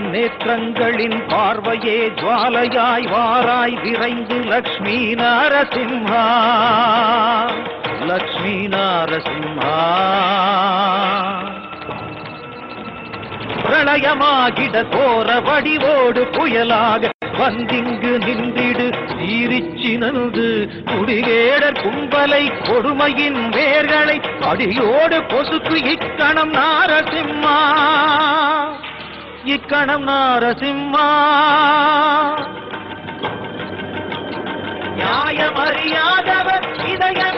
நேற்றங்களின் பார்வையே ஜுவாலையாய் வாராய் விரைந்து லக்ஷ்மி நரசிம்ஹா லக்ஷ்மி நரசிம்ஹா பிரளயமாகிட கோர வடிவோடு புயலாக வந்திங்கு நின்றிடு சீரிச்சினது குடிகேடர் கும்பலை கொடுமையின் வேர்களை அடியோடு பொசுக்கு இக்கணம் நாரசிம்மா இக்கணம் நாரசிம்மா நியாயமறியாதவர் இதய